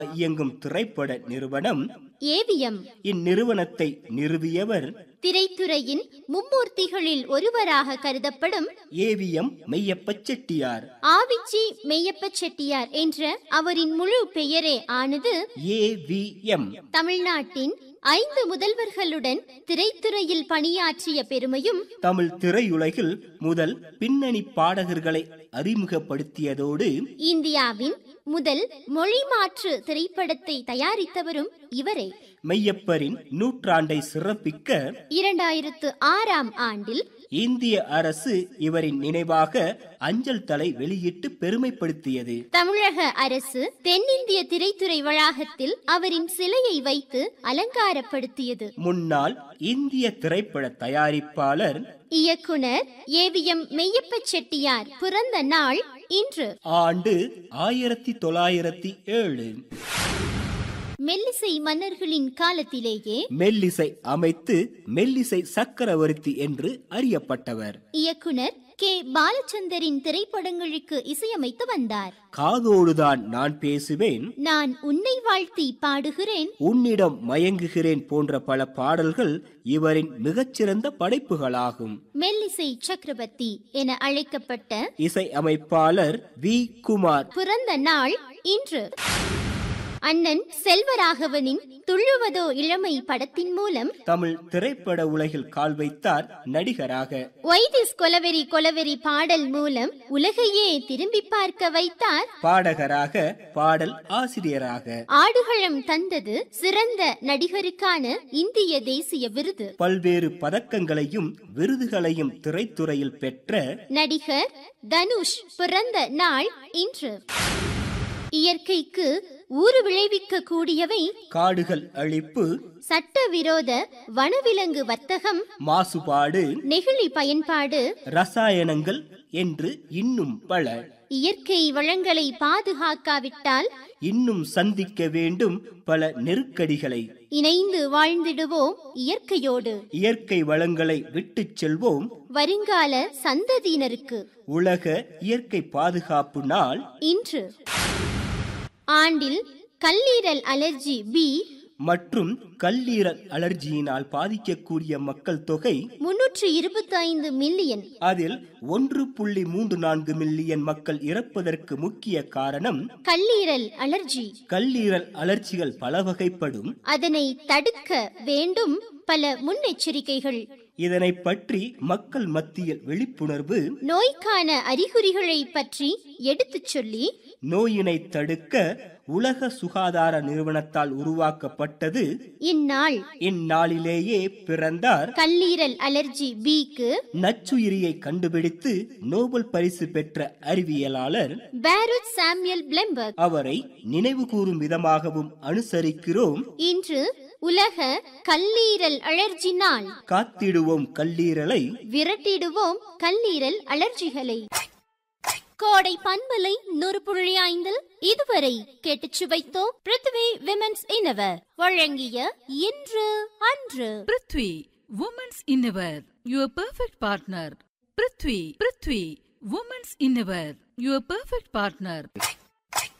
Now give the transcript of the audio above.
இயங்கும் திரைப்பட நிறுவனம் ஏவிஎம் இந்நிறுவனத்தை நிறுவியவர் திரைத்துறையின் மும்மூர்த்திகளில் ஒருவராக கருதப்படும் ஏவிஎம் மெய்யப்ப செட்டியார் ஆவிச்சி மெய்யப்ப செட்டியார் என்ற அவரின் முழு பெயரே ஆனது ஏவிஎம் தமிழ்நாட்டின் ஐந்து முதல்வர்களுடன் திரைத்துறையில் பணியாற்றிய பெருமையும் தமிழ் திரையுலகில் முதல் பின்னணி பாடகர்களை அறிமுகப்படுத்தியதோடு இந்தியாவின் முதல் மொழி மாற்று திரைப்படத்தை தயாரித்தவரும் இவரே மெய்யப்பரின் நூற்றாண்டை சிறப்பிக்க இரண்டாயிரத்து ஆறாம் ஆண்டில் இந்திய அரசு இவரின் நினைவாக அஞ்சல் தலை வெளியிட்டு பெருமைப்படுத்தியது தமிழக அரசு தென்னிந்திய திரைத்துறை வளாகத்தில் அவரின் சிலையை வைத்து அலங்காரப்படுத்தியது முன்னாள் இந்திய திரைப்பட தயாரிப்பாளர் இயக்குனர் ஏவிஎம் மெய்யப்ப செட்டியார் பிறந்த நாள் இன்று ஆண்டு ஆயிரத்தி தொள்ளாயிரத்தி ஏழு மெல்லிசை மன்னர்களின் காலத்திலேயே மெல்லிசை அமைத்து மெல்லிசை சக்கரவர்த்தி என்று அறியப்பட்டவர் இயக்குனர் கே பாலச்சந்தரின் திரைப்படங்களுக்கு இசையமைத்து வந்தார் காதோடுதான் நான் பேசுவேன் நான் உன்னை வாழ்த்தி பாடுகிறேன் உன்னிடம் மயங்குகிறேன் போன்ற பல பாடல்கள் இவரின் மிகச்சிறந்த படைப்புகளாகும் மெல்லிசை சக்கரவர்த்தி என அழைக்கப்பட்ட இசை அமைப்பாளர் வி குமார் பிறந்த நாள் இன்று அண்ணன் செல்வராகவனின் துள்ளுவதோ இளமை படத்தின் மூலம் தமிழ் திரைப்பட உலகில் கால் வைத்தார் நடிகராக வைதிஸ் கொலவெறி கொலவெறி பாடல் மூலம் உலகையே திரும்பி பார்க்க வைத்தார் பாடகராக பாடல் ஆசிரியராக ஆடுகளம் தந்தது சிறந்த நடிகருக்கான இந்திய தேசிய விருது பல்வேறு பதக்கங்களையும் விருதுகளையும் திரைத்துறையில் பெற்ற நடிகர் தனுஷ் பிறந்த நாள் இன்று இயற்கைக்கு ஊறு விளைவிக்க கூடியவை காடுகள் அழிப்பு சட்டவிரோத வனவிலங்கு வர்த்தகம் மாசுபாடு நெகிழி பயன்பாடு ரசாயனங்கள் என்று இன்னும் பல இயற்கை வளங்களை பாதுகாக்காவிட்டால் இன்னும் சந்திக்க வேண்டும் பல நெருக்கடிகளை இணைந்து வாழ்ந்திடுவோம் இயற்கையோடு இயற்கை வளங்களை விட்டுச் செல்வோம் வருங்கால சந்ததியினருக்கு உலக இயற்கை பாதுகாப்பு நாள் இன்று ஆண்டில் கல்லீரல் அலர்ஜி பி மற்றும் கல்லீரல் அலர்ஜியினால் பாதிக்கக்கூடிய மக்கள் தொகை முன்னூற்று இருபத்தி ஐந்து மில்லியன் அதில் ஒன்று புள்ளி மூன்று நான்கு மில்லியன் மக்கள் இறப்பதற்கு முக்கிய காரணம் கல்லீரல் அலர்ஜி கல்லீரல் அலர்ச்சிகள் பல வகைப்படும் அதனை தடுக்க வேண்டும் பல முன்னெச்சரிக்கைகள் இதனை பற்றி மக்கள் மத்தியில் விழிப்புணர்வு நோய்க்கான அறிகுறிகளை பற்றி எடுத்துச் சொல்லி நோயினை தடுக்க உலக சுகாதார நிறுவனத்தால் உருவாக்கப்பட்டது இந்நாள் இந்நாளிலேயே பிறந்தார் கல்லீரல் அலர்ஜி பிக்கு நச்சுயிரியை கண்டுபிடித்து நோபல் பரிசு பெற்ற அறிவியலாளர் பேரூட் சாமுவேல் பிளம்பர்க் அவரை நினைவு கூறும் விதமாகவும் அனுசரிக்கிறோம் இன்று உலக கல்லீரல் அலர்ஜி நாள் காத்திடுவோம் கல்லீரலை விரட்டிடுவோம் கல்லீரல் அலர்ஜிகளை கோடை பண்பலை நூறு புள்ளி ஐந்தில் இதுவரை கேட்டுச் சுவைத்தோம் பிருத்வி விமென்ஸ் இனவர் வழங்கிய இன்று அன்று prithvi women's innerwear your perfect partner prithvi prithvi women's innerwear your perfect partner